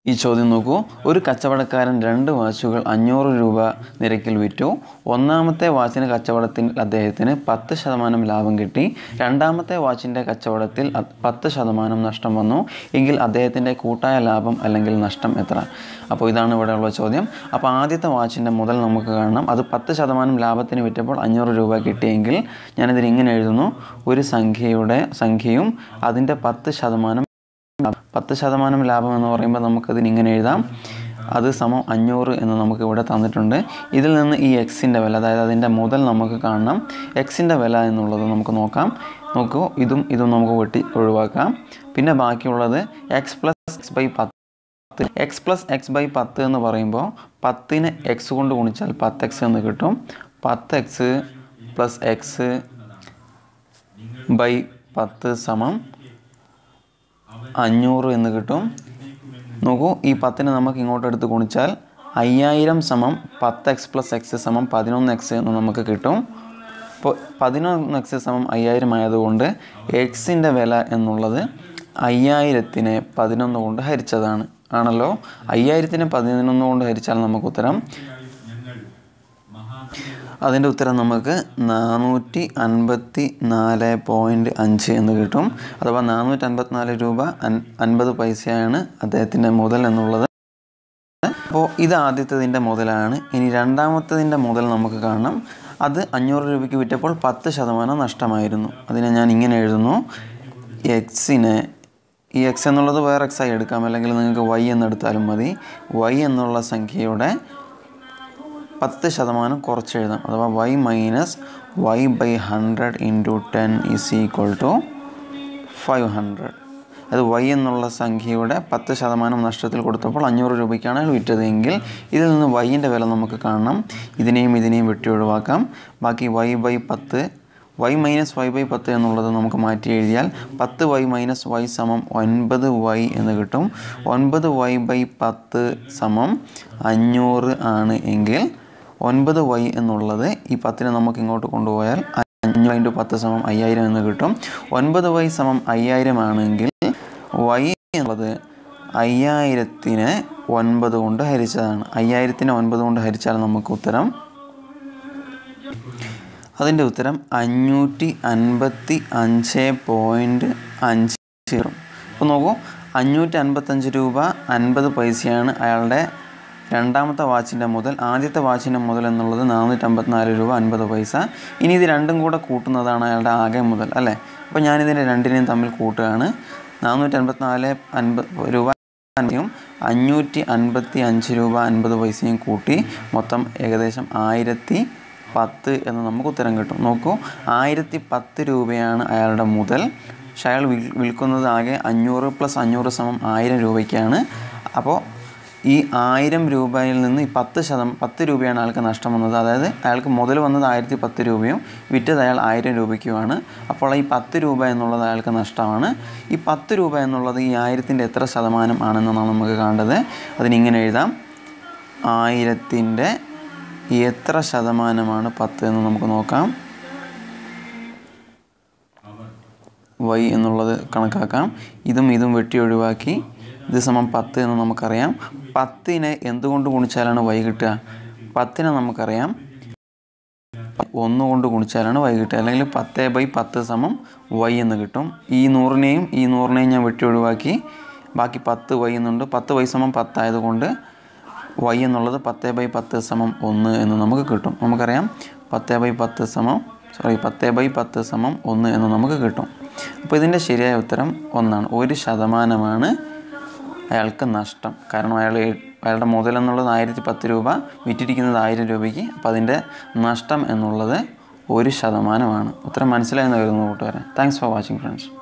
ഈ ചോദ്യം നോക്കൂ ഒരു കച്ചവടക്കാരൻ രണ്ട് വാച്ചുകൾ അഞ്ഞൂറ് രൂപ നിരക്കിൽ വിറ്റു ഒന്നാമത്തെ വാച്ചിന് കച്ചവടത്തിൽ അദ്ദേഹത്തിന് പത്ത് ശതമാനം ലാഭം കിട്ടി രണ്ടാമത്തെ വാച്ചിൻ്റെ കച്ചവടത്തിൽ അത് പത്ത് ശതമാനം നഷ്ടം വന്നു എങ്കിൽ അദ്ദേഹത്തിൻ്റെ കൂട്ടായ ലാഭം അല്ലെങ്കിൽ നഷ്ടം എത്ര അപ്പോൾ ഇതാണ് ഇവിടെയുള്ള ചോദ്യം അപ്പോൾ ആദ്യത്തെ വാച്ചിൻ്റെ മുതൽ നമുക്ക് കാണണം അത് പത്ത് ശതമാനം ലാഭത്തിന് വിറ്റപ്പോൾ അഞ്ഞൂറ് രൂപ കിട്ടിയെങ്കിൽ ഞാനിതിൽ ഇങ്ങനെ എഴുതുന്നു ഒരു സംഖ്യയുടെ സംഖ്യയും അതിൻ്റെ പത്ത് ശതമാനം പത്ത് ശതമാനം ലാഭം എന്ന് പറയുമ്പോൾ നമുക്കതിന് ഇങ്ങനെ എഴുതാം അത് സമം അഞ്ഞൂറ് എന്ന് നമുക്ക് ഇവിടെ തന്നിട്ടുണ്ട് ഇതിൽ നിന്ന് ഈ എക്സിൻ്റെ വില അതായത് അതിൻ്റെ മുതൽ നമുക്ക് കാണണം എക്സിൻ്റെ വില എന്നുള്ളത് നമുക്ക് നോക്കാം നോക്കൂ ഇതും ഇതും നമുക്ക് വെട്ടി ഒഴിവാക്കാം പിന്നെ ബാക്കിയുള്ളത് എക്സ് പ്ലസ് എക്സ് ബൈ പത്ത് എക്സ് പ്ലസ് എക്സ് ബൈ പത്ത് എന്ന് പറയുമ്പോൾ പത്തിന് എക്സ് കൊണ്ട് ഗുണിച്ചാൽ പത്ത് എക്സ് എന്ന് കിട്ടും പത്ത് എക്സ് പ്ലസ് എക്സ് ബൈ പത്ത് സമം അഞ്ഞൂറ് എന്ന് കിട്ടും നോക്കൂ ഈ പത്തിന് നമുക്ക് ഇങ്ങോട്ട് എടുത്ത് ഗുണിച്ചാൽ അയ്യായിരം സമം പത്ത് എക്സ് പ്ലസ് എക്സ് സമം പതിനൊന്ന് എക്സ് എന്ന് നമുക്ക് കിട്ടും ഇപ്പോൾ പതിനൊന്ന് എക്സ് സമം അയ്യായിരം ആയതുകൊണ്ട് എക്സിൻ്റെ വില എന്നുള്ളത് അയ്യായിരത്തിനെ പതിനൊന്ന് കൊണ്ട് ഹരിച്ചതാണ് ആണല്ലോ അയ്യായിരത്തിനെ പതിനൊന്ന് കൊണ്ട് ഹരിച്ചാൽ നമുക്ക് ഉത്തരം അതിൻ്റെ ഉത്തരം നമുക്ക് നാനൂറ്റി അൻപത്തി നാല് പോയിൻറ്റ് അഞ്ച് എന്ന് കിട്ടും അഥവാ നാനൂറ്റി അൻപത്തിനാല് രൂപ അൻ അൻപത് പൈസയാണ് അദ്ദേഹത്തിൻ്റെ മുതൽ എന്നുള്ളത് അപ്പോൾ ഇത് ആദ്യത്തതിൻ്റെ മുതലാണ് ഇനി രണ്ടാമത്തതിൻ്റെ മുതൽ നമുക്ക് കാണണം അത് അഞ്ഞൂറ് രൂപയ്ക്ക് വിറ്റപ്പോൾ പത്ത് ശതമാനം നഷ്ടമായിരുന്നു അതിനെ ഞാൻ ഇങ്ങനെ എഴുതുന്നു എക്സിനെ ഈ എക്സ് എന്നുള്ളത് വേറെ എക്സ് ആയി എടുക്കാം അല്ലെങ്കിൽ നിങ്ങൾക്ക് വൈ എന്നെടുത്താലും മതി വൈ എന്നുള്ള സംഖ്യയുടെ പത്ത് ശതമാനം കുറച്ച് എഴുതാം അഥവാ y minus y by hundred into ten is equal to five hundred അത് വൈ എന്നുള്ള സംഖ്യയുടെ പത്ത് ശതമാനം നഷ്ടത്തിൽ കൊടുത്തപ്പോൾ അഞ്ഞൂറ് രൂപയ്ക്കാണ് അയാൾ വിറ്റത് എങ്കിൽ ഇതിൽ നിന്ന് വൈൻ്റെ വില നമുക്ക് കാണണം ഇതിനെയും ഇതിനെയും വെട്ടി ഒഴിവാക്കാം ബാക്കി വൈ ബൈ പത്ത് വൈ മൈനസ് വൈ ബൈ പത്ത് എന്നുള്ളത് നമുക്ക് മാറ്റി എഴുതിയാൽ പത്ത് വൈ മൈനസ് വൈ സമം ഒൻപത് വൈ എന്ന് കിട്ടും ഒൻപത് വൈ ബൈ പത്ത് സമം അഞ്ഞൂറ് ആണ് എങ്കിൽ ഒൻപത് വൈ എന്നുള്ളത് ഈ പത്തിനെ നമുക്ക് ഇങ്ങോട്ട് കൊണ്ടുപോയാൽ അഞ്ഞൂറ് ഇൻറ്റു പത്ത് സമം അയ്യായിരം എന്ന് കിട്ടും ഒൻപത് വൈ സമം അയ്യായിരം ആണെങ്കിൽ വൈ എന്നുള്ളത് അയ്യായിരത്തിനെ ഒൻപത് കൊണ്ട് ഹരിച്ചതാണ് അയ്യായിരത്തിനെ ഒൻപത് കൊണ്ട് ഹരിച്ചാൽ നമുക്ക് ഉത്തരം അതിൻ്റെ ഉത്തരം അഞ്ഞൂറ്റി അൻപത്തി അഞ്ച് പോയിൻറ്റ് അഞ്ച് സീറോ അപ്പോൾ നോക്കൂ അഞ്ഞൂറ്റി അൻപത്തഞ്ച് രൂപ അൻപത് പൈസയാണ് അയാളുടെ രണ്ടാമത്തെ വാച്ചിൻ്റെ മുതൽ ആദ്യത്തെ വാച്ചിൻ്റെ മുതൽ എന്നുള്ളത് നാനൂറ്റി അമ്പത്തിനാല് രൂപ അൻപത് പൈസ ഇനി ഇത് രണ്ടും കൂടെ കൂട്ടുന്നതാണ് അയാളുടെ ആകെ മുതൽ അല്ലേ അപ്പോൾ ഞാനിതിനെ രണ്ടിനെയും തമ്മിൽ കൂട്ടുകയാണ് നാനൂറ്റി അൻപത്തിനാല് അൻപത് രൂപ യും അഞ്ഞൂറ്റി അൻപത്തി അഞ്ച് രൂപ അൻപത് പൈസയും കൂട്ടി മൊത്തം ഏകദേശം ആയിരത്തി പത്ത് എന്ന് നമുക്ക് ഉത്തരം കിട്ടും നോക്കൂ ആയിരത്തി പത്ത് രൂപയാണ് അയാളുടെ മുതൽ പക്ഷെ അയാൾ വിൽ വിൽക്കുന്നത് ആകെ അഞ്ഞൂറ് പ്ലസ് അഞ്ഞൂറ് സമം ആയിരം രൂപയ്ക്കാണ് അപ്പോൾ ഈ ആയിരം രൂപയിൽ നിന്ന് ഈ പത്ത് ശതം പത്ത് രൂപയാണ് അയാൾക്ക് നഷ്ടം വന്നത് അതായത് അയാൾക്ക് മുതൽ വന്നത് ആയിരത്തി പത്ത് രൂപയും വിറ്റത് അയാൾ ആയിരം രൂപയ്ക്കുമാണ് അപ്പോൾ ഈ പത്ത് രൂപ എന്നുള്ളത് അയാൾക്ക് നഷ്ടമാണ് ഈ പത്ത് രൂപ എന്നുള്ളത് ഈ ആയിരത്തിൻ്റെ എത്ര ശതമാനം ആണെന്നാണ് നമുക്ക് കാണേണ്ടത് അതിനിങ്ങനെ എഴുതാം ആയിരത്തിൻ്റെ എത്ര ശതമാനമാണ് പത്ത് എന്ന് നമുക്ക് നോക്കാം വൈ എന്നുള്ളത് കണക്കാക്കാം ഇതും ഇതും വെട്ടി ഒഴിവാക്കി ഇത് സമം പത്ത് എന്ന് നമുക്കറിയാം പത്തിനെ എന്തുകൊണ്ട് ഗുണിച്ചാലാണ് വൈ കിട്ടുക പത്തിനെ നമുക്കറിയാം ഒന്ന് കൊണ്ട് ഗുണിച്ചാലാണ് വൈ കിട്ടുക അല്ലെങ്കിൽ പത്ത് ബൈ പത്ത് സമം വൈ എന്ന് കിട്ടും ഈ നൂറിനെയും ഈ നൂറിനെയും ഞാൻ വെട്ടി ഒഴിവാക്കി ബാക്കി പത്ത് വൈ എന്നുണ്ട് പത്ത് വൈ സമം പത്തായതുകൊണ്ട് വൈ എന്നുള്ളത് പത്ത് ബൈ പത്ത് സമം ഒന്ന് എന്ന് നമുക്ക് കിട്ടും നമുക്കറിയാം പത്ത് ബൈ പത്ത് സമം സോറി പത്ത് ബൈ പത്ത് സമം ഒന്ന് എന്ന് നമുക്ക് കിട്ടും അപ്പോൾ ഇതിൻ്റെ ശരിയായ ഉത്തരം ഒന്നാണ് ഒരു ശതമാനമാണ് അയാൾക്ക് നഷ്ടം കാരണം അയാൾ അയാളുടെ മുതൽ എന്നുള്ളത് ആയിരത്തി പത്ത് രൂപ വിറ്റിരിക്കുന്നത് ആയിരം രൂപയ്ക്ക് അപ്പോൾ അതിൻ്റെ നഷ്ടം എന്നുള്ളത് ഒരു ശതമാനമാണ് ഉത്തരം മനസ്സിലായെന്ന് വരുന്നു കൂട്ടുകാരെ താങ്ക്സ് ഫോർ വാച്ചിങ് ഫ്രണ്ട്സ്